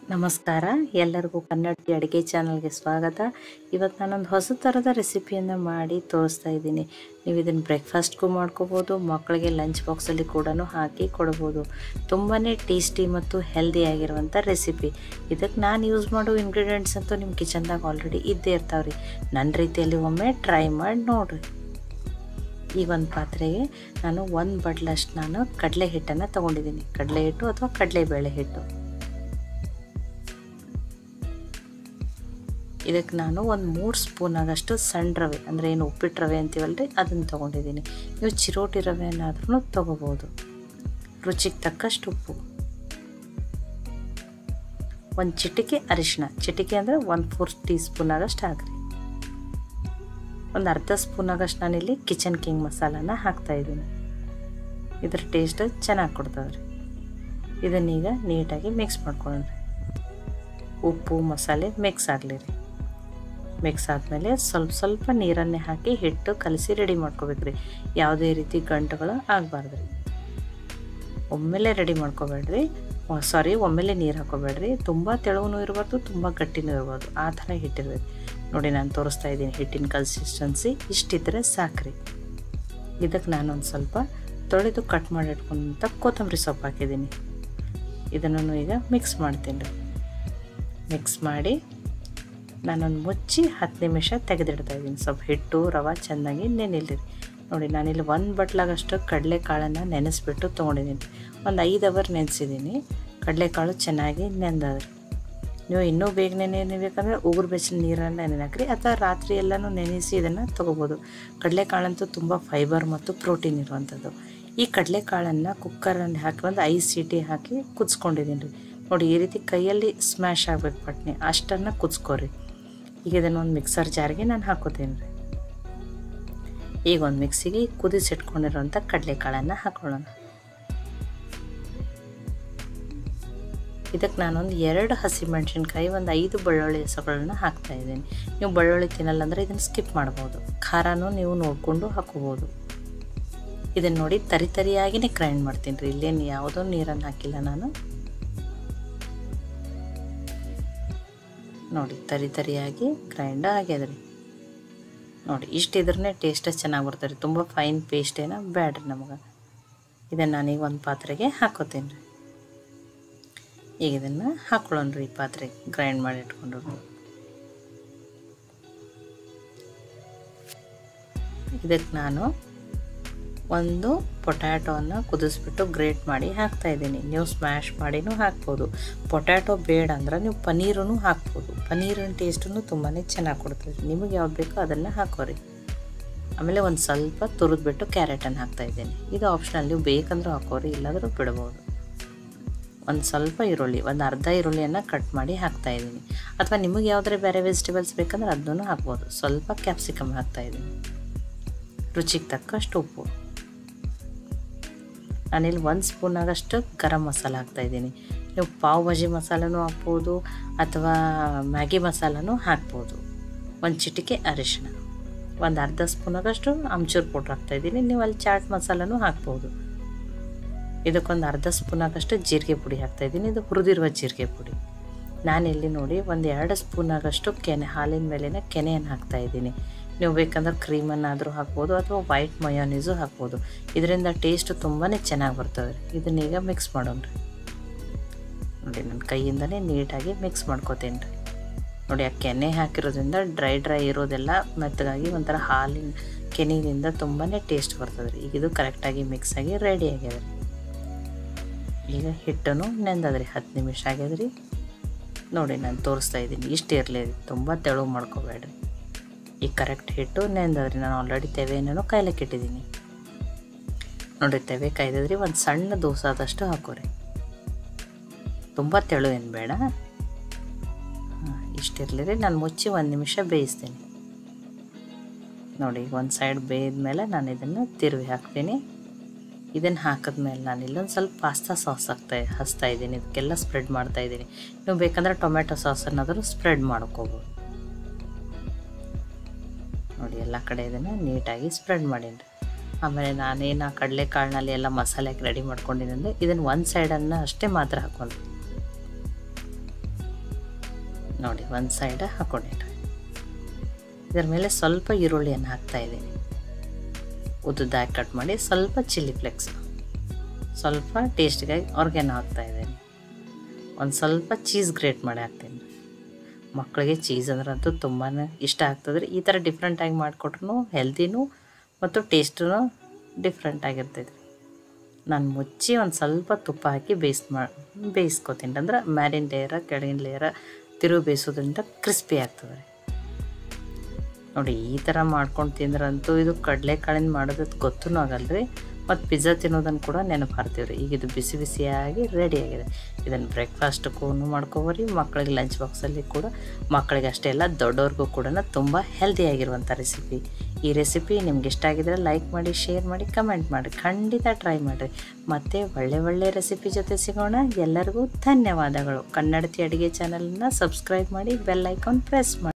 ನಮಸ್ಕಾರ ಎಲ್ಲರಿಗೂ ಕನ್ನಡ ಅಡುಗೆ ಚಾನಲ್ಗೆ ಸ್ವಾಗತ ಇವತ್ತು ನಾನೊಂದು ಹೊಸ ಥರದ ರೆಸಿಪಿಯನ್ನು ಮಾಡಿ ತೋರಿಸ್ತಾ ಇದ್ದೀನಿ ನೀವು ಇದನ್ನು ಬ್ರೇಕ್ಫಾಸ್ಟ್ಗೂ ಮಾಡ್ಕೋಬೋದು ಮಕ್ಕಳಿಗೆ ಲಂಚ್ ಬಾಕ್ಸಲ್ಲಿ ಕೂಡ ಹಾಕಿ ಕೊಡ್ಬೋದು ತುಂಬಾ ಟೇಸ್ಟಿ ಮತ್ತು ಹೆಲ್ದಿ ಆಗಿರುವಂಥ ರೆಸಿಪಿ ಇದಕ್ಕೆ ನಾನು ಯೂಸ್ ಮಾಡೋ ಇಂಗ್ರೀಡಿಯೆಂಟ್ಸ್ ಅಂತೂ ನಿಮ್ಮ ಕಿಚನ್ದಾಗ ಆಲ್ರೆಡಿ ಇದ್ದೇ ಇರ್ತಾವ್ರಿ ನನ್ನ ರೀತಿಯಲ್ಲಿ ಒಮ್ಮೆ ಟ್ರೈ ಮಾಡಿ ನೋಡಿರಿ ಈಗ ಒಂದು ಪಾತ್ರೆಗೆ ನಾನು ಒಂದು ಬಟ್ಲಷ್ಟು ನಾನು ಕಡಲೆ ಹಿಟ್ಟನ್ನು ತೊಗೊಂಡಿದ್ದೀನಿ ಕಡಲೆ ಹಿಟ್ಟು ಅಥವಾ ಕಡಲೆಬೇಳೆ ಹಿಟ್ಟು ಇದಕ್ಕೆ ನಾನು ಒಂದು ಮೂರು ಸ್ಪೂನ್ ಆಗಷ್ಟು ಸಣ್ಣ ರವೆ ಅಂದರೆ ಏನು ಉಪ್ಪಿಟ್ಟು ರವೆ ಅಂತೀವಲ್ರಿ ಅದನ್ನು ತೊಗೊಂಡಿದ್ದೀನಿ ನೀವು ಚಿರೋಟಿ ರವೆಯನ್ನಾದ್ರೂ ತೊಗೋಬೋದು ರುಚಿಗೆ ತಕ್ಕಷ್ಟು ಉಪ್ಪು ಒಂದು ಚಿಟಿಕೆ ಅರಿಶಿನ ಚಿಟಿಕೆ ಅಂದರೆ ಒಂದು ಫೋರ್ ಟೀ ಸ್ಪೂನ್ ಆಗಷ್ಟು ಹಾಕ್ರಿ ಒಂದು ಅರ್ಧ ಸ್ಪೂನ್ ಆಗಷ್ಟು ನಾನಿಲ್ಲಿ ಕಿಚನ್ ಕಿಂಗ್ ಮಸಾಲಾನ ಹಾಕ್ತಾಯಿದ್ದೀನಿ ಇದ್ರ ಟೇಸ್ಟ್ ಚೆನ್ನಾಗಿ ಕೊಡ್ತದ್ರಿ ಇದನ್ನೀಗ ನೀಟಾಗಿ ಮಿಕ್ಸ್ ಮಾಡ್ಕೊಳ್ಳೋಣ ಉಪ್ಪು ಮಸಾಲೆ ಮಿಕ್ಸ್ ಆಗಲಿ ರೀ ಮಿಕ್ಸ್ ಆದಮೇಲೆ ಸ್ವಲ್ಪ ಸ್ವಲ್ಪ ನೀರನ್ನೇ ಹಾಕಿ ಹಿಟ್ಟು ಕಲಸಿ ರೆಡಿ ಮಾಡ್ಕೋಬೇಕ್ರಿ ಯಾವುದೇ ರೀತಿ ಗಂಟುಗಳು ಆಗಬಾರ್ದು ಒಮ್ಮೆಲೆ ರೆಡಿ ಮಾಡ್ಕೋಬೇಡ್ರಿ ಸಾರಿ ಒಮ್ಮೆಲೆ ನೀರು ಹಾಕೋಬೇಡ್ರಿ ತುಂಬ ತೆಳುವೂ ಇರಬಾರ್ದು ತುಂಬ ಗಟ್ಟಿನೂ ಇರಬಾರ್ದು ಆ ಥರ ಹಿಟ್ಟಿರ್ಬೇಕು ನೋಡಿ ನಾನು ತೋರಿಸ್ತಾ ಇದ್ದೀನಿ ಹಿಟ್ಟಿನ ಕನ್ಸಿಸ್ಟೆನ್ಸಿ ಇಷ್ಟಿದ್ರೆ ಸಾಕ್ರಿ ಇದಕ್ಕೆ ನಾನೊಂದು ಸ್ವಲ್ಪ ತೊಳೆದು ಕಟ್ ಮಾಡಿ ಇಟ್ಕೊಂತ ಕೊತ್ತಂಬರಿ ಸೊಪ್ಪು ಹಾಕಿದ್ದೀನಿ ಇದನ್ನು ಈಗ ಮಿಕ್ಸ್ ಮಾಡ್ತೀನಿ ರೀ ಮಿಕ್ಸ್ ಮಾಡಿ ನಾನೊಂದು ಮುಚ್ಚಿ ಹತ್ತು ನಿಮಿಷ ತೆಗೆದಿಡ್ತಾ ಇದ್ದೀನಿ ಸ್ವಲ್ಪ ಹಿಟ್ಟು ರವೆ ಚೆಂದಾಗಿ ನೆನಿಲ್ರಿ ನೋಡಿ ನಾನಿಲ್ಲಿ ಒಂದು ಬಟ್ಲಾಗಷ್ಟು ಕಡಲೆಕಾಳನ್ನು ನೆನೆಸ್ಬಿಟ್ಟು ತೊಗೊಂಡಿದ್ದೀನಿ ಒಂದು ಐದು ಅವರ್ ನೆನೆಸಿದ್ದೀನಿ ಕಡಲೆಕಾಳು ಚೆನ್ನಾಗಿ ನೆಂದದ್ರಿ ನೀವು ಇನ್ನೂ ಬೇಗನೆ ನೆನೆಬೇಕಂದ್ರೆ ಉಗುರು ಬೆಚ್ಚನ ನೀರನ್ನು ನೆನೆಹಾಕ್ರಿ ಅಥವಾ ರಾತ್ರಿ ಎಲ್ಲನೂ ನೆನೆಸಿ ಇದನ್ನು ತೊಗೋಬೋದು ಕಡಲೆಕಾಳಂತೂ ತುಂಬ ಫೈಬರ್ ಮತ್ತು ಪ್ರೋಟೀನ್ ಇರುವಂಥದ್ದು ಈ ಕಡಲೆಕಾಳನ್ನು ಕುಕ್ಕರಲ್ಲಿ ಹಾಕಿ ಒಂದು ಐದು ಸೀಟಿ ಹಾಕಿ ಕುದಿಸ್ಕೊಂಡಿದ್ದೀನಿ ರೀ ನೋಡಿ ಈ ರೀತಿ ಕೈಯಲ್ಲಿ ಸ್ಮ್ಯಾಶ್ ಆಗಬೇಕು ಪಟ್ನೆ ಅಷ್ಟನ್ನು ಕುದಿಸ್ಕೊರಿ ಈಗ ಇದನ್ನು ಒಂದು ಮಿಕ್ಸರ್ ಜಾರಿಗೆ ನಾನು ಹಾಕೋತೀನಿ ರೀ ಈಗ ಒಂದು ಮಿಕ್ಸಿಗೆ ಕುದಿಸಿಟ್ಕೊಂಡಿರೋಂಥ ಕಡಲೆಕಾಳನ್ನು ಹಾಕೊಳ್ಳೋಣ ಇದಕ್ಕೆ ನಾನೊಂದು ಎರಡು ಹಸಿಮೆಣ್ಸಿನ್ಕಾಯಿ ಒಂದು ಐದು ಬೆಳ್ಳುಳ್ಳಿ ಹೆಸರುಗಳನ್ನ ಹಾಕ್ತಾ ಇದ್ದೀನಿ ನೀವು ಬೆಳ್ಳುಳ್ಳಿ ತಿನ್ನಲ್ಲ ಅಂದರೆ ಇದನ್ನು ಸ್ಕಿಪ್ ಮಾಡ್ಬೋದು ಖಾರನೂ ನೀವು ನೋಡಿಕೊಂಡು ಹಾಕೋಬೋದು ಇದನ್ನು ನೋಡಿ ತರಿ ತರಿಯಾಗಿನೇ ಗ್ರೈಂಡ್ ಮಾಡ್ತೀನಿ ರೀ ಇಲ್ಲೇನು ಯಾವುದೋ ನೀರನ್ನು ಹಾಕಿಲ್ಲ ನಾನು ನೋಡಿ ತರಿ ತರಿಯಾಗಿ ಗ್ರೈಂಡ್ ಆಗ್ಯದ್ರಿ ನೋಡಿ ಇಷ್ಟಿದ್ರೇ ಟೇಸ್ಟ್ ಚೆನ್ನಾಗಿ ಬರ್ತದೆ ರೀ ತುಂಬ ಫೈನ್ ಪೇಸ್ಟ್ ಏನೋ ಬೇಡ್ರಿ ನಮಗೆ ಇದನ್ನು ನಾನೀಗ ಒಂದು ಪಾತ್ರೆಗೆ ಹಾಕೋತೀನಿ ರೀ ಈಗ ಇದನ್ನು ಹಾಕೊಳ್ಳೋಣ ರೀ ಈ ಪಾತ್ರೆಗೆ ಗ್ರೈಂಡ್ ಮಾಡಿ ಇಟ್ಕೊಂಡು ಇದಕ್ಕೆ ನಾನು ಒಂದು ಪೊಟ್ಯಾಟೋವನ್ನು ಕುದಿಸ್ಬಿಟ್ಟು ಗ್ರೇಟ್ ಮಾಡಿ ಹಾಕ್ತಾ ಇದ್ದೀನಿ ನೀವು ಸ್ಮ್ಯಾಶ್ ಮಾಡಿನೂ ಹಾಕ್ಬೋದು ಪೊಟ್ಯಾಟೊ ಬೇಡ ಅಂದ್ರೆ ನೀವು ಪನ್ನೀರೂ ಹಾಕ್ಬೋದು ಪನ್ನೀರಿನ ಟೇಸ್ಟನ್ನು ತುಂಬಾ ಚೆನ್ನಾಗಿ ಕೊಡ್ತದೆ ನಿಮಗೆ ಯಾವ್ದು ಬೇಕೋ ಅದನ್ನು ಹಾಕೋರಿ ಆಮೇಲೆ ಒಂದು ಸ್ವಲ್ಪ ತುರಿದ್ಬಿಟ್ಟು ಕ್ಯಾರೆಟನ್ನು ಹಾಕ್ತಾ ಇದ್ದೀನಿ ಇದು ಆಪ್ಷನಲ್ ನೀವು ಬೇಕಂದ್ರೂ ಹಾಕೋರಿ ಇಲ್ಲಾಂದ್ರೂ ಬಿಡ್ಬೋದು ಒಂದು ಸ್ವಲ್ಪ ಈರುಳ್ಳಿ ಒಂದು ಅರ್ಧ ಈರುಳ್ಳಿಯನ್ನು ಕಟ್ ಮಾಡಿ ಹಾಕ್ತಾ ಇದ್ದೀನಿ ಅಥವಾ ನಿಮಗೆ ಯಾವುದಾದ್ರೆ ಬೇರೆ ವೆಜಿಟೇಬಲ್ಸ್ ಬೇಕಂದ್ರೆ ಅದನ್ನು ಹಾಕ್ಬೋದು ಸ್ವಲ್ಪ ಕ್ಯಾಪ್ಸಿಕಮ್ ಹಾಕ್ತಾ ಇದ್ದೀನಿ ರುಚಿಗೆ ತಕ್ಕಷ್ಟು ಉಪ್ಪು ನಾನಿಲ್ಲಿ ಒಂದು ಸ್ಪೂನ್ ಆಗಷ್ಟು ಗರಂ ಮಸಾಲ ಹಾಕ್ತಾಯಿದ್ದೀನಿ ನೀವು ಪಾವ್ ಭಾಜಿ ಮಸಾಲನೂ ಹಾಕ್ಬೋದು ಅಥವಾ ಮ್ಯಾಗಿ ಮಸಾಲನೂ ಹಾಕ್ಬೋದು ಒಂದು ಚಿಟಿಕೆ ಅರಿಶಿನ ಒಂದು ಅರ್ಧ ಸ್ಪೂನ್ ಆಗಷ್ಟು ಆಮ್ಚೂರು ಪೌಡ್ರ್ ಹಾಕ್ತಾಯಿದ್ದೀನಿ ನೀವು ಅಲ್ಲಿ ಚಾಟ್ ಮಸಾಲನೂ ಹಾಕ್ಬೋದು ಇದಕ್ಕೊಂದು ಅರ್ಧ ಸ್ಪೂನ್ ಆಗಷ್ಟು ಜೀರಿಗೆ ಪುಡಿ ಹಾಕ್ತಾಯಿದ್ದೀನಿ ಇದು ಹುರಿದಿರುವ ಜೀರಿಗೆ ಪುಡಿ ನಾನಿಲ್ಲಿ ನೋಡಿ ಒಂದು ಎರಡು ಸ್ಪೂನ್ ಆಗಷ್ಟು ಕೆನೆ ಹಾಲಿನ ಮೇಲಿನ ಕೆನೆಯನ್ನು ಹಾಕ್ತಾಯಿದ್ದೀನಿ ನೀವು ಬೇಕಂದ್ರೆ ಕ್ರೀಮನ್ನಾದರೂ ಹಾಕ್ಬೋದು ಅಥವಾ ವೈಟ್ ಮಯೋನೀಸು ಹಾಕ್ಬೋದು ಇದರಿಂದ ಟೇಸ್ಟ್ ತುಂಬಾ ಚೆನ್ನಾಗಿ ಬರ್ತದೆ ರೀ ಇದನ್ನೀಗ ಮಿಕ್ಸ್ ಮಾಡೋಣ ರೀ ನೋಡಿ ನನ್ನ ಕೈಯಿಂದನೇ ನೀಟಾಗಿ ಮಿಕ್ಸ್ ಮಾಡ್ಕೋತೀನಿ ರೀ ನೋಡಿ ಆ ಕೆನೆ ಹಾಕಿರೋದ್ರಿಂದ ಡ್ರೈ ಡ್ರೈ ಇರೋದೆಲ್ಲ ಮೆತ್ತಗಾಗಿ ಒಂಥರ ಹಾಲಿನ ಕೆನೆಯಿಂದ ತುಂಬಾ ಟೇಸ್ಟ್ ಬರ್ತದೆ ರೀ ಈಗ ಇದು ಕರೆಕ್ಟಾಗಿ ಮಿಕ್ಸ್ ಆಗಿ ರೆಡಿ ಆಗ್ಯದ ರೀ ಈಗ ಹಿಟ್ಟನು ನೆಂದದ್ರಿ ಹತ್ತು ನಿಮಿಷ ಆಗ್ಯದ್ರಿ ನೋಡಿ ನಾನು ತೋರಿಸ್ತಾ ಇದ್ದೀನಿ ಇಷ್ಟು ಇರಲಿ ರೀ ತುಂಬ ತೆಳು ಮಾಡ್ಕೋಬೇಡ್ರಿ ಈಗ ಕರೆಕ್ಟ್ ಹಿಟ್ಟು ನೆಂದದ್ರಿ ನಾನು ಆಲ್ರೆಡಿ ತೆವೆನೂ ಕಾಯ್ಲಿಕ್ಕೆ ಇಟ್ಟಿದ್ದೀನಿ ನೋಡಿರಿ ತೆವೆ ಕಾಯ್ದದ್ರಿ ಒಂದು ಸಣ್ಣ ದೋಸಾದಷ್ಟು ಹಾಕೋರಿ ತುಂಬ ತೆಳು ಏನು ಬೇಡ ಹಾಂ ಇಷ್ಟಿರಲಿ ರೀ ನಾನು ಮುಚ್ಚಿ ಒಂದು ನಿಮಿಷ ಬೇಯಿಸ್ತೀನಿ ನೋಡಿ ಈಗ ಒಂದು ಸೈಡ್ ಬೇಯ್ದ ನಾನು ಇದನ್ನು ತಿರುವಿ ಹಾಕ್ತೀನಿ ಇದನ್ನು ಹಾಕಿದ್ಮೇಲೆ ನಾನು ಇಲ್ಲೊಂದು ಸ್ವಲ್ಪ ಪಾಸ್ತಾ ಸಾಸ್ ಹಾಕ್ತಾ ಹಚ್ತಾ ಇದ್ದೀನಿ ಇದಕ್ಕೆಲ್ಲ ಸ್ಪ್ರೆಡ್ ಮಾಡ್ತಾ ಇದ್ದೀನಿ ನೀವು ಬೇಕಂದ್ರೆ ಟೊಮೆಟೊ ಸಾಸನ್ನಾದರೂ ಸ್ಪ್ರೆಡ್ ಮಾಡ್ಕೋಬೋದು ನೋಡಿ ಎಲ್ಲ ಕಡೆ ಇದನ್ನು ನೀಟಾಗಿ ಸ್ಪ್ರೆಡ್ ಮಾಡೀನಿ ಆಮೇಲೆ ನಾನೇನು ಆ ಕಡಲೆಕಾಳಿನಲ್ಲಿ ಎಲ್ಲ ಮಸಾಲೆ ಹಾಕಿ ರೆಡಿ ಮಾಡ್ಕೊಂಡಿದ್ದಂದ್ರೆ ಇದನ್ನು ಒಂದು ಸೈಡನ್ನು ಅಷ್ಟೇ ಮಾತ್ರ ಹಾಕೊಂಡು ನೋಡಿ ಒಂದು ಸೈಡ ಹಾಕ್ಕೊಂಡಿಟ್ರಿ ಇದರ ಮೇಲೆ ಸ್ವಲ್ಪ ಈರುಳ್ಳಿಯನ್ನು ಹಾಕ್ತಾ ಇದ್ದೀನಿ ಉದ್ದುದಾಗಿ ಕಟ್ ಮಾಡಿ ಸ್ವಲ್ಪ ಚಿಲ್ಲಿ ಫ್ಲೆಕ್ಸ್ ಸ್ವಲ್ಪ ಟೇಸ್ಟಿಗಾಗಿ ಆರ್ಗ್ಯಾನೋ ಹಾಕ್ತಾ ಇದ್ದೀನಿ ಒಂದು ಸ್ವಲ್ಪ ಚೀಸ್ ಗ್ರೇಟ್ ಮಾಡಿ ಹಾಕ್ತೀನಿ ಮಕ್ಕಳಿಗೆ ಚೀಸ್ ಅಂದ್ರೆ ಅಂತೂ ತುಂಬಾ ಇಷ್ಟ ಆಗ್ತದೆ ಈ ಥರ ಡಿಫ್ರೆಂಟಾಗಿ ಮಾಡಿಕೊಟ್ರು ಹೆಲ್ದಿನೂ ಮತ್ತು ಟೇಸ್ಟೂ ಡಿಫ್ರೆಂಟ್ ಆಗಿರ್ತೈತೆ ನಾನು ಮುಚ್ಚಿ ಒಂದು ಸ್ವಲ್ಪ ತುಪ್ಪ ಹಾಕಿ ಬೇಯಿಸ್ ಮಾ ಬೇಯಿಸ್ಕೊತೀನಿ ಅಂದ್ರೆ ಮ್ಯಾಲಿನ ಲೇಯರ ಕೆಳಗಿನ ಲೇಯರ ತಿರುವು ಬೇಯಿಸೋದ್ರಿಂದ ಕ್ರಿಸ್ಪಿ ಆಗ್ತದೆ ನೋಡಿ ಈ ಥರ ಮಾಡ್ಕೊಂಡು ತಿಂದ್ರಂತೂ ಇದು ಕಡಲೆಕಾಳಿಂದ ಮಾಡೋದು ಗೊತ್ತೂ ಆಗಲ್ಲ ರೀ ಮತ್ತು ಪಿಜ್ಜಾ ತಿನ್ನೋದನ್ನು ಕೂಡ ನೆನಪು ಹಾರ್ತೀವಿ ರೀ ಈಗ ಇದು ಬಿಸಿ ಬಿಸಿಯಾಗಿ ರೆಡಿ ಆಗಿದೆ ಇದನ್ನು ಬ್ರೇಕ್ಫಾಸ್ಟಕ್ಕೂ ಮಾಡ್ಕೋಬರಿ ಮಕ್ಕಳಿಗೆ ಲಂಚ್ ಬಾಕ್ಸಲ್ಲಿ ಕೂಡ ಮಕ್ಕಳಿಗೆ ಅಷ್ಟೇ ಅಲ್ಲ ದೊಡ್ಡವ್ರಿಗೂ ಕೂಡ ತುಂಬ ಹೆಲ್ದಿಯಾಗಿರುವಂಥ ರೆಸಿಪಿ ಈ ರೆಸಿಪಿ ನಿಮ್ಗೆ ಇಷ್ಟ ಆಗಿದ್ರೆ ಲೈಕ್ ಮಾಡಿ ಶೇರ್ ಮಾಡಿ ಕಮೆಂಟ್ ಮಾಡಿ ಖಂಡಿತ ಟ್ರೈ ಮಾಡಿರಿ ಮತ್ತು ಒಳ್ಳೆ ಒಳ್ಳೆ ರೆಸಿಪಿ ಜೊತೆ ಸಿಗೋಣ ಎಲ್ಲರಿಗೂ ಧನ್ಯವಾದಗಳು ಕನ್ನಡತಿ ಅಡುಗೆ ಚಾನಲನ್ನು ಸಬ್ಸ್ಕ್ರೈಬ್ ಮಾಡಿ ಬೆಲ್ ಐಕಾನ್ ಪ್ರೆಸ್ ಮಾಡಿ